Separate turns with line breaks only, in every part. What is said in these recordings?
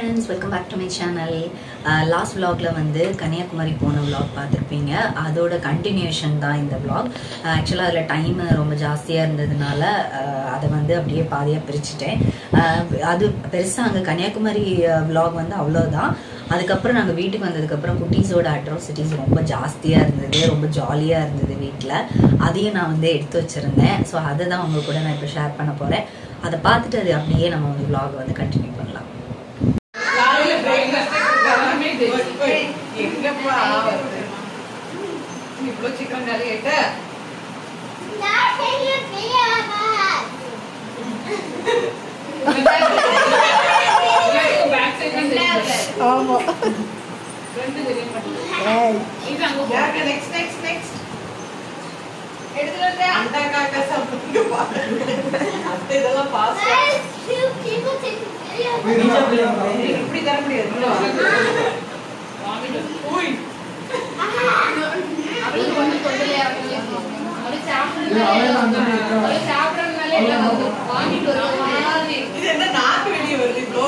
Friends welcome back to my channel last vlogல வந்து கன்னியாகுமரி போன vlog பார்த்துருப்பீங்க அதோட கண்டினியூஷன் தான் இந்த vlog ஆக்சுவலாக அதில் டைம் ரொம்ப ஜாஸ்தியாக இருந்ததுனால அஹ், அதை வந்து அப்படியே பாதியாக பிரிச்சுட்டேன் அஹ், அது பெருசாக அங்கே கன்னியாகுமரி vlog வந்து அவ்வளோதான் அதுக்கப்புறம் நாங்கள் வீட்டுக்கு வந்ததுக்கப்புறம் குட்டீஸோட அட்ராசிட்டிஸ் ரொம்ப ஜாஸ்தியாக இருந்தது ரொம்ப ஜாலியாக இருந்தது வீட்டில் அதையும் நான் வந்து எடுத்து வச்சுருந்தேன் ஸோ அதை தான் உங்க கூட நான் இப்போ ஷேர் பண்ண போகிறேன் அதை பார்த்துட்டு அது அப்படியே நம்ம வந்து vlog வந்து கண்டினியூ பண்ணலாம்
காலையில breakfast எல்லாமே தெரியும். எங்கப்பா வருது? இவ்வளவு சீக்கிரம் காலி ஆயிட்ட? எல்லாருக்கும் back side தான் தெரியும்.
ஆமா
ரெண்டு தெரிய மாட்டேங்குது.
ஏய்,
இது அங்க போ.
யாருக்கு next, next, next?
எடுத்துட்டு வந்தியா?
அந்த காக்கா சாப்பிடுங்க பாரு. அத்தை இதெல்லாம் fast ஆ. இப்படி தர முடியாது உள்ள வாங்க.
வாங்கிட்டு வா.
உய்.
அவளுக்கு ஒண்ணும் தொந்தரவு ஆகல. அவளுக்கு சாப்பிடுறதுனாலே அவளுக்கு சாப்பிடுறதுனாலே எல்லாம் வந்து வாங்கிட்டு வருவாங்க. மாதிரி.
இது என்ன நாக்கு வெளியே வருது இப்போ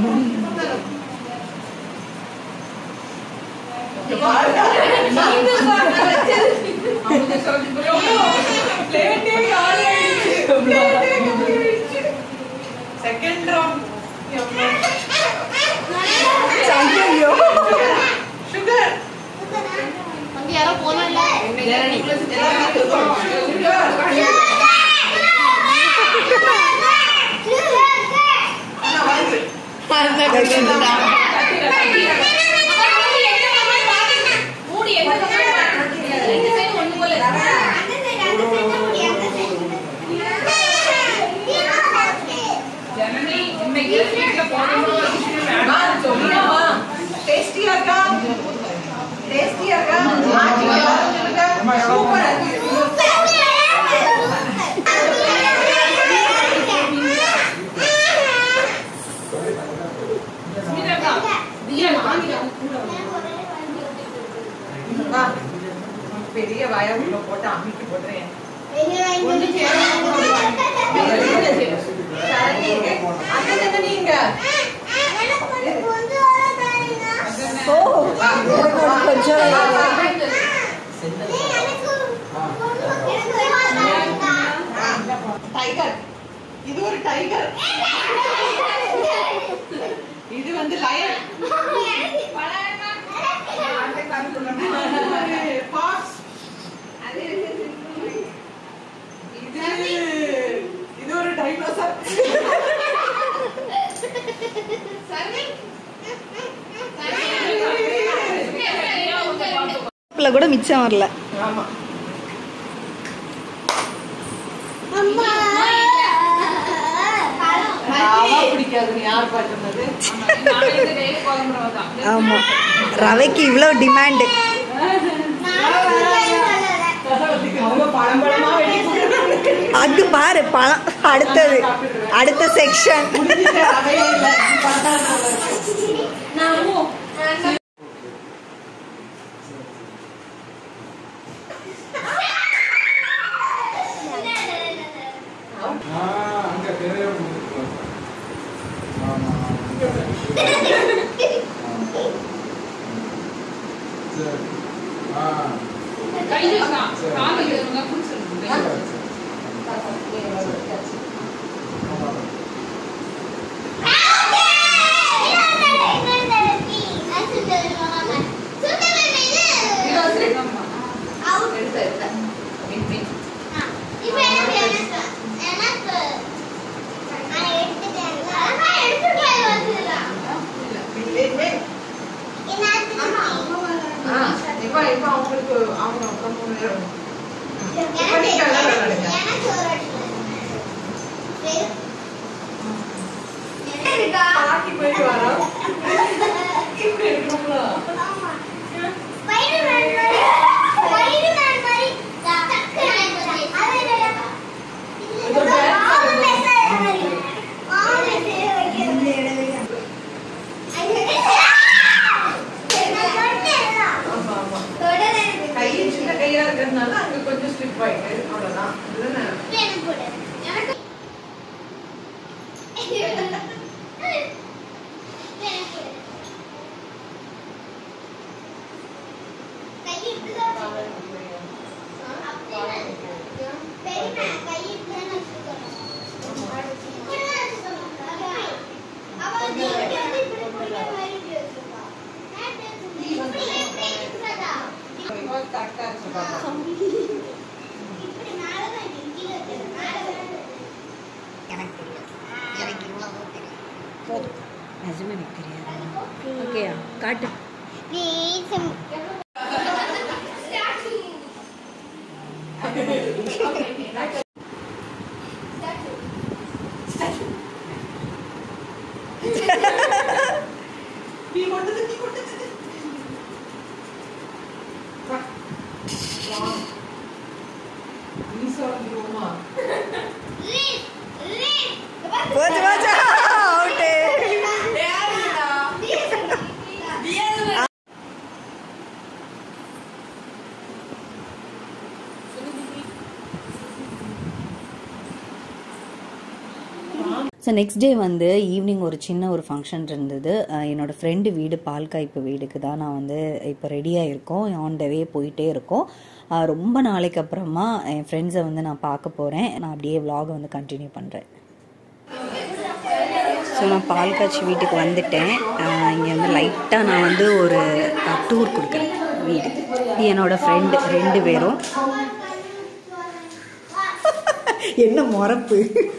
இங்க பாருங்க.
நீங்க சாப்பிட வச்சது. அவங்க சொல்றது புரியும்.
Plate ஏ காலி ஆயிடுச்சு. Plate ஏ காலி ஆயிடுச்சு. Second round. எம்மா.
ஐயையோ.
Sugar.
ஜனனிக்குள்ள
எல்லாமே தூக்கம். Sugar. ஆனா வருது.
அந்த question தான்.
மூடி எந்த பக்கம் பாருங்க. ரெண்டு சைடு ஒண்ணு போல இருக்கு. ஜனனி இன்னைக்கு வீட்டுல போகணும் ஒரு விஷயம்
அம்மா,
வேண்டாம்
சொல்லுங்கம்மா. டேஸ்டியா இருக்கா டேஸ்டியா இருக்கா ஆச்சி எல்லாரும் சொல்லுங்க சூப்பரா இருக்கு
ஸ்மிதா தியா வாங்கிட்டு
வா. பெரிய வாயா உள்ள போட்டு அமுக்கி போடுறேன் சரணி அண்ணன் நீங்க
ஓ, எனக்கு ஒரு கொஞ்சம்
டைகர் இது ஒரு டைகர் இது வந்து லயன் ஃபாக்ஸ் இது இது ஒரு டைனோசர்
ல கூட மிச்சம் வரல
ஆமா ராவா பிடிக்காதுன்னு யார் பாட்டுனது
நாளைக்கு டெய்லி குழம்புறவ தான்
ஆமா ரவைக்கு இவ்வளவு டிமாண்ட்
அவங்க பழம் பழமா வெட்டி
அது பாரு பழம் அடுத்தது அடுத்த செக்ஷன்
முடிஞ்சிட்டு ரவையே இல்ல பார்த்தா நல்லா இருக்கு.
அங்க பெரிய ஆமா சரி ஆ
கை வச்சுக்கலாம் கால் வைக்கிறவங்க புடிச்சிருங்க
இல்லையே. ஆ, இப்ப இப்ப அவங்களுக்கு அவங்க அப்புறம் மூணு பேரும் இப்ப நீங்க எல்லாரும் கரெக்டா இருக்கு பாப்பா
நிஜமே எனக்கு தெரியாது ஓகேயா காட்டு
நீ கொண்டது நீ கொண்டது வா. வா. நீ சொல்லுமா
போச்சு போச்சு அவுட்டு
ஸோ நெக்ஸ்ட் டே வந்து ஈவினிங் ஒரு சின்ன ஒரு ஃபங்க்ஷன் இருந்தது அஹ் என்னோட ஃப்ரெண்டு வீடு பால்காய்ப்பு வீடுக்கு தான் நான் வந்து இப்போ ரெடியாக இருக்கோம் ஆன் த வே போயிட்டே இருக்கோம் அஹ் ரொம்ப நாளைக்கு அப்புறமா என் ஃப்ரெண்ட்ஸை வந்து நான் பார்க்க போகிறேன் நான் அப்படியே vlog வந்து கண்டினியூ பண்ணுறேன் ஸோ நான் பால் காய்ச்சி வீட்டுக்கு வந்துட்டேன் இங்கே வந்து லைட்டாக நான் வந்து ஒரு டூர் கொடுக்குறேன் வீடு இது என்னோட ஃப்ரெண்டு ரெண்டு பேரும்
என்ன முறப்பு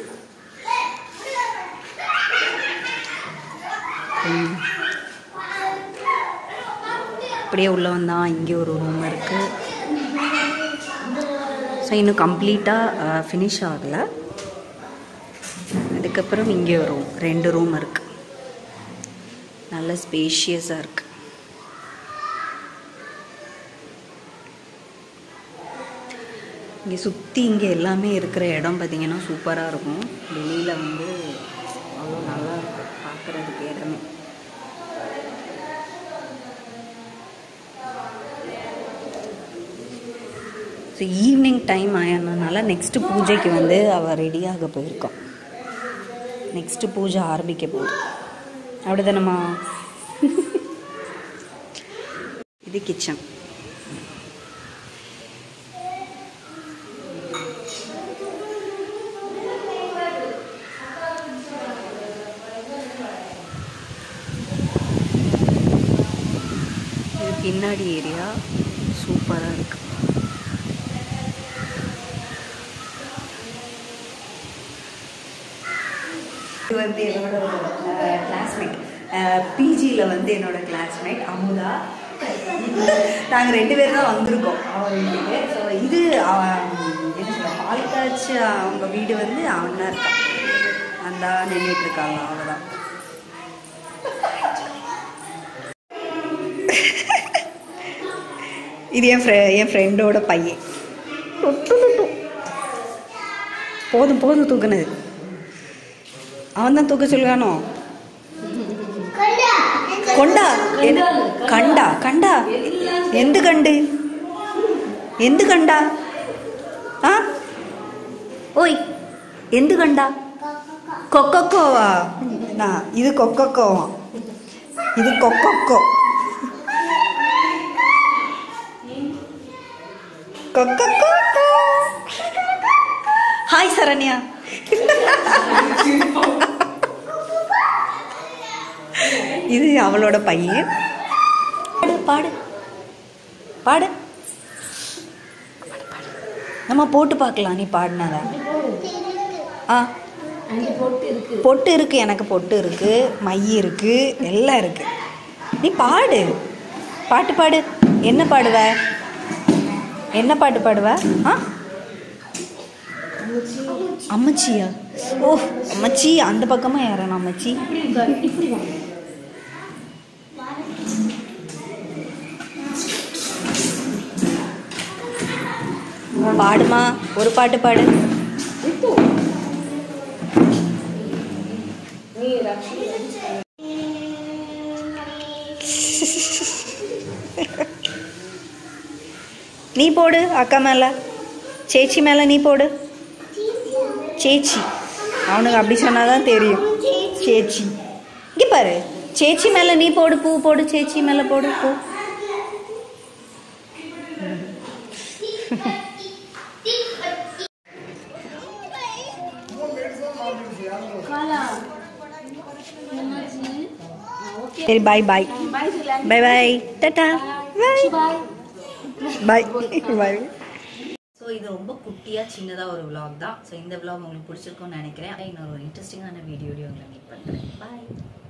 அப்படியே உள்ள வந்தால் இங்கே ஒரு ரூம் இருக்குது ஸோ இன்னும் கம்ப்ளீட்டாக ஃபினிஷ் ஆகலை அதுக்கப்புறம் இங்கே ஒரு ரூம் ரெண்டு ரூம் இருக்குது நல்ல ஸ்பேஷியஸாக இருக்குது இங்கே சுற்றி இங்கே எல்லாமே இருக்கிற இடம் பார்த்தீங்கன்னா சூப்பராக இருக்கும் வெளியில் வந்து அவ்வளோ நல்லா இருக்கும் பார்க்குறதுக்கு இடமே ஸோ ஈவினிங் டைம் ஆனதுனால நெக்ஸ்ட் பூஜைக்கு வந்து அவள் ரெடியாக போயிருக்கோம் நெக்ஸ்ட் பூஜை ஆரம்பிக்க போகுது அப்படிதானம்மா இது கிச்சன் இது பின்னாடி ஏரியா சூப்பராக இருக்கு இது வந்து என்னோட கிளாஸ்மேட் பிஜியில் வந்து என்னோட கிளாஸ்மேட் அமுதா நாங்கள் ரெண்டு பேரும் தான் வந்திருக்கோம் அவன் வீட்டுக்கு ஸோ இது அவன் என்ன சொல்ல பால் காய்ச்சி அவங்க வீடு வந்து அவன் தான் இருக்கான் அந்த நின்றுட்டு இருக்காங்க அவ்வளோதான்
இது என் ஃப்ரெ என் ஃப்ரெண்டோட பையன்
போதும் போதும் தூக்குனது அவன் தான் தூக்க சொல்லுவானோ
கொண்டா எது- கண்டா கண்டா எந்த கண்டு எந்த கண்டா ஆ ஓய் எந்த கண்டா கொக்கோவா நான் இது கொக்கோவா இது கொக்கோ கொக்கோ ஹாய் சரண்யா இது அவளோட பையன் பாடு பாடு பாடு நம்ம போட்டு பார்க்கலாம் நீ பாடினதா ஆ பொட்டு இருக்கு எனக்கு பொட்டு இருக்கு மை இருக்கு எல்லாம் இருக்கு நீ பாடு பாட்டு பாடு என்ன பாடுவ என்ன பாட்டு பாடுவ ஆ அம்மச்சியா ஓ அம்மச்சி அந்த பக்கமா ஏறணும் அம்மச்சி பாடுமா ஒரு பாட்டு பாடு நீ போடு அக்கா மேல சேச்சி மேல நீ போடு சேச்சி அவனுக்கு அப்படி சொன்னாதான் தெரியும் சேச்சி இங்க பாரு சேச்சி மேல நீ போடு பூ போடு சேச்சி மேல போடு பூ சரி பாய் பாய் பாய் பாய் டாடா பாய் பாய் பாய்
ஸோ இது ரொம்ப குட்டியாக சின்னதாக ஒரு vlog தான் ஸோ இந்த vlog உங்களுக்கு பிடிச்சிருக்கும்னு நினைக்கிறேன் இன்னொரு இன்ட்ரெஸ்டிங்கான வீடியோடய உங்களை மீட் பண்ணுறேன் பாய்